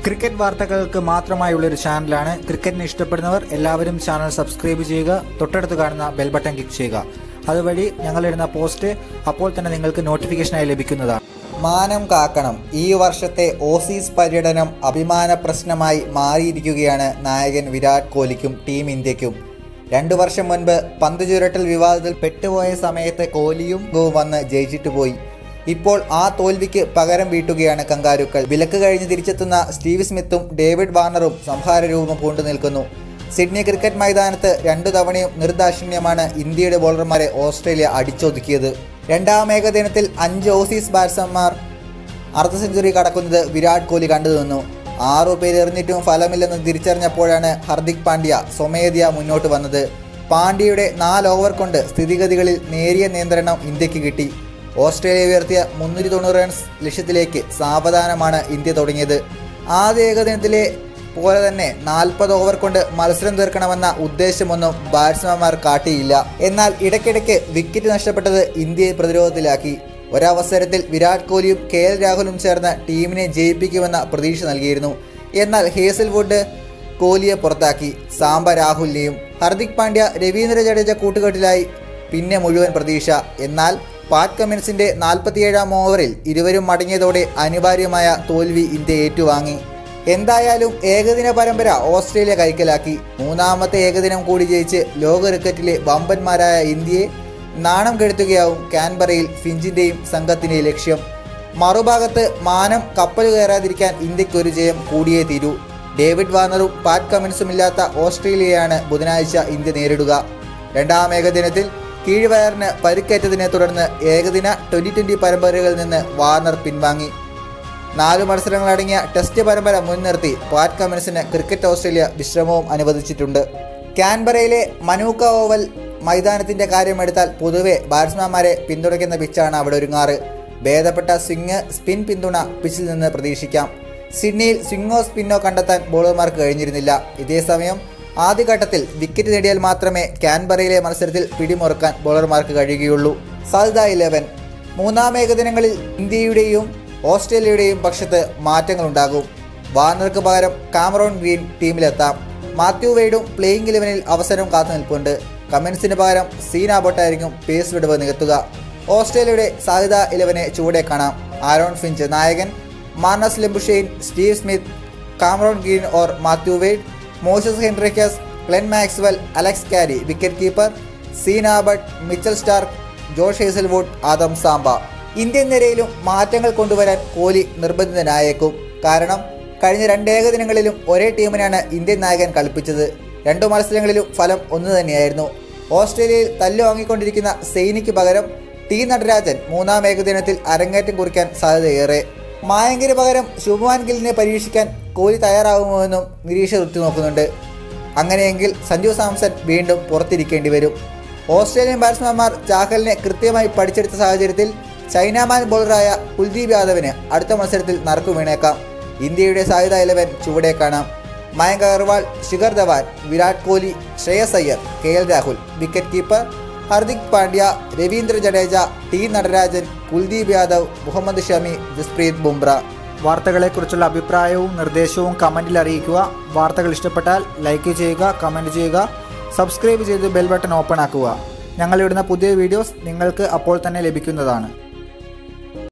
cricket വാർത്തകൾക്ക് മാത്രമായുള്ള ഒരു ചാനലാണ് ക്രിക്കറ്റിനെ ഇഷ്ടപ്പെടുന്നവർ എല്ലാവരും ചാനൽ സബ്സ്ക്രൈബ് ചെയ്യുക തൊട്ടടുത്ത് കാണുന്ന ബെൽ ബട്ടൺ ക്ലിക്ക് ചെയ്യുക അതുവഴി ഞങ്ങളിടുന്ന പോസ്റ്റ് അപ്പോൾ തന്നെ നിങ്ങൾക്ക് നോട്ടിഫിക്കേഷനായി ലഭിക്കുന്നതാണ് മാനം കാക്കണം ഈ വർഷത്തെ ഓസീസ് പര്യടനം അഭിമാന പ്രശ്നമായി മാറിയിരിക്കുകയാണ് നായകൻ വിരാട് കോഹ്ലിക്കും ടീം ഇന്ത്യക്കും രണ്ടു വർഷം മുൻപ് പന്ത് ചുരട്ടൽ വിവാദത്തിൽ പെട്ടുപോയ സമയത്ത് കോഹ്ലിയും ഗോവും വന്ന് ജയിച്ചിട്ട് പോയി ഇപ്പോൾ ആ തോൽവിക്ക് പകരം വീട്ടുകയാണ് കങ്കാരുക്കൾ വിലക്ക് കഴിഞ്ഞ് തിരിച്ചെത്തുന്ന സ്റ്റീവ് സ്മിത്തും ഡേവിഡ് വാർണറും സംഹാര രൂപം പൂണ്ടു നിൽക്കുന്നു സിഡ്നി ക്രിക്കറ്റ് മൈതാനത്ത് രണ്ടു തവണയും നിർദാക്ഷിണ്യമാണ് ഇന്ത്യയുടെ ബോളർമാരെ ഓസ്ട്രേലിയ അടിച്ചൊതുക്കിയത് രണ്ടാം ഏകദിനത്തിൽ അഞ്ച് ഓസീസ് ബാറ്റ്സ്മാൻമാർ അർദ്ധ സെഞ്ചുറി കടക്കുന്നത് വിരാട് കോഹ്ലി കണ്ടു നിന്നു ആറു പേര് എറിഞ്ഞിട്ടും ഫലമില്ലെന്ന് തിരിച്ചറിഞ്ഞപ്പോഴാണ് ഹർദിക് പാണ്ഡ്യ സ്വമേധയ മുന്നോട്ട് വന്നത് പാണ്ഡ്യയുടെ നാല് ഓവർ കൊണ്ട് സ്ഥിതിഗതികളിൽ നേരിയ നിയന്ത്രണം ഇന്ത്യക്ക് കിട്ടി ഓസ്ട്രേലിയ ഉയർത്തിയ മുന്നൂറ്റി തൊണ്ണൂറ് റൺസ് ലക്ഷ്യത്തിലേക്ക് സാവധാനമാണ് ഇന്ത്യ തുടങ്ങിയത് ആദ്യ ഏകദിനത്തിലെ പോലെ തന്നെ നാൽപ്പത് ഓവർ കൊണ്ട് മത്സരം തീർക്കണമെന്ന ഉദ്ദേശമൊന്നും ബാറ്റ്സ്മാൻമാർ കാട്ടിയില്ല എന്നാൽ ഇടയ്ക്കിടയ്ക്ക് വിക്കറ്റ് നഷ്ടപ്പെട്ടത് ഇന്ത്യയെ പ്രതിരോധത്തിലാക്കി ഒരവസരത്തിൽ വിരാട് കോഹ്ലിയും കെ എൽ രാഹുലും ചേർന്ന് ടീമിനെ ജയിപ്പിക്കുമെന്ന പ്രതീക്ഷ നൽകിയിരുന്നു എന്നാൽ ഹേസൽവുഡ് കോഹ്ലിയെ പുറത്താക്കി സാംബ രാഹുലിനെയും ഹർദിക് പാണ്ഡ്യ രവീന്ദ്ര ജഡേജ കൂട്ടുകെട്ടിലായി പിന്നെ മുഴുവൻ പ്രതീക്ഷ എന്നാൽ പാറ്റ് കമിൻസിന്റെ നാൽപ്പത്തിയേഴാം ഓവറിൽ ഇരുവരും മടങ്ങിയതോടെ അനിവാര്യമായ തോൽവി ഇന്ത്യ ഏറ്റുവാങ്ങി എന്തായാലും ഏകദിന പരമ്പര ഓസ്ട്രേലിയ കൈക്കലാക്കി മൂന്നാമത്തെ ഏകദിനം കൂടി ജയിച്ച് ലോക ക്രിക്കറ്റിലെ വമ്പന്മാരായ ഇന്ത്യയെ നാണം കെടുത്തുകയാവും കാൻബറയിൽ ഫിഞ്ചിന്റെയും സംഘത്തിന്റെയും ലക്ഷ്യം മറുഭാഗത്ത് മാനം കപ്പൽ കയറാതിരിക്കാൻ ഇന്ത്യക്കൊരു ജയം കൂടിയേ തീരൂ ഡേവിഡ് വാർണറും പാറ്റ് കമിൻസും ഇല്ലാത്ത ഓസ്ട്രേലിയയാണ് ബുധനാഴ്ച ഇന്ത്യ നേരിടുക രണ്ടാം ഏകദിനത്തിൽ കീഴ്വയറിന് പരിക്കേറ്റതിനെ തുടർന്ന് ഏകദിന ട്വന്റി ട്വന്റി പരമ്പരകളിൽ നിന്ന് വാർണർ പിൻവാങ്ങി നാല് മത്സരങ്ങളടങ്ങിയ ടെസ്റ്റ് പരമ്പര മുൻനിർത്തി പാറ്റ് കമിൻസിന് ക്രിക്കറ്റ് ഓസ്ട്രേലിയ വിശ്രമവും അനുവദിച്ചിട്ടുണ്ട് കാൻബറയിലെ മനൂക്ക ഓവൽ മൈതാനത്തിന്റെ കാര്യമെടുത്താൽ പൊതുവെ ബാറ്റ്സ്മാൻമാരെ പിന്തുണയ്ക്കുന്ന പിച്ചാണ് അവിടെ ഒരുങ്ങാറ് ഭേദപ്പെട്ട സ്വിങ് സ്പിൻ പിന്തുണ പിച്ചിൽ നിന്ന് പ്രതീക്ഷിക്കാം സിഡ്നിയിൽ സ്വിങ്ങോ സ്പിന്നോ കണ്ടെത്താൻ ബോളർമാർക്ക് കഴിഞ്ഞിരുന്നില്ല ഇതേസമയം ആദ്യഘട്ടത്തിൽ വിക്കറ്റ് നേടിയാൽ മാത്രമേ കാൻബറയിലെ മത്സരത്തിൽ പിടിമുറുക്കാൻ ബോളർമാർക്ക് കഴിയുകയുള്ളൂ സാധ്യത ഇലവൻ മൂന്നാം ഏകദിനങ്ങളിൽ ഇന്ത്യയുടെയും ഓസ്ട്രേലിയയുടെയും പക്ഷത്ത് മാറ്റങ്ങളുണ്ടാകും വാർണർക്ക് പകരം കാമറോൺ ഗ്രീൻ ടീമിലെത്താം മാത്യു വെയ്ഡും പ്ലേയിങ് ഇലവനിൽ അവസരം കാത്തു നിൽപ്പുണ്ട് കമൻസിന് പകരം സീന ബോട്ടായിരിക്കും പേസ് വിടവ് നികത്തുക ഓസ്ട്രേലിയയുടെ സാധ്യത ഇലവനെ ചുവടെ കാണാം ആരോൺ ഫിഞ്ച് നായകൻ Marnus Labuschagne Steve Smith Cameron Green or Matthew Wade Moises Henriques Glenn Maxwell Alex Carey wicket keeper Sean Abbott Mitchell Starc Josh Hazlewood Adam Zampa Indian നിരയിലും മാറ്റങ്ങൾ കൊണ്ടുവരാൻ കോഹ്ലി നിർബന്ധിതനായേക്കും കാരണം കഴിഞ്ഞ രണ്ട് ഏകദിനങ്ങളിലും ഒരേ ടീമിനാണ് ഇന്ത്യൻ നായകൻ കളിപ്പിച്ചത് രണ്ടു മത്സരങ്ങളിലും ഫലം ഒന്നു തന്നെയായിരുന്നു ഓസ്ട്രേലിയയിൽ തല്ലു വാങ്ങിക്കൊണ്ടിരിക്കുന്ന സെയിനിക്ക് പകരം ടി നടരാജൻ മൂന്നാം ഏകദിനത്തിൽ അരങ്ങേറ്റം കുറിക്കാൻ സാധ്യതയേറെ മായങ്കിന് പകരം ശുഭമാൻ ഗില്ലിനെ പരീക്ഷിക്കാൻ കോഹ്ലി തയ്യാറാകുമോയെന്നും നിരീക്ഷകർ ഉറ്റുനോക്കുന്നുണ്ട് അങ്ങനെയെങ്കിൽ സഞ്ജു സാംസൺ വീണ്ടും പുറത്തിരിക്കേണ്ടി വരും ഓസ്ട്രേലിയൻ ബാറ്റ്സ്മാൻമാർ ചാഹലിനെ കൃത്യമായി പഠിച്ചെടുത്ത സാഹചര്യത്തിൽ ചൈനാമാൻ ബോളറായ കുൽദീപ് യാദവിന് അടുത്ത മത്സരത്തിൽ നറുക്കു വീണേക്കാം ഇന്ത്യയുടെ സാധ്യത ഇലവൻ ചുവടെ കാണാം Mayank Agarwal Shikhar Dhawan Virat Kohli Shreyas Iyer K L Rahul wicket keeper Hardik Pandya Ravindra Jadeja T Natarajan Kuldeep Yadav Mohammed Shami Jasprit Bumrah വാർത്തകളെക്കുറിച്ചുള്ള അഭിപ്രായവും നിർദ്ദേശവും കമൻറ്റിൽ അറിയിക്കുക വാർത്തകൾ ഇഷ്ടപ്പെട്ടാൽ ലൈക്ക് ചെയ്യുക കമൻറ്റ് ചെയ്യുക സബ്സ്ക്രൈബ് ചെയ്ത് ബെൽ ബട്ടൺ ഓപ്പൺ ആക്കുക ഞങ്ങളിടുന്ന പുതിയ വീഡിയോസ് നിങ്ങൾക്ക് അപ്പോൾ തന്നെ ലഭിക്കുന്നതാണ്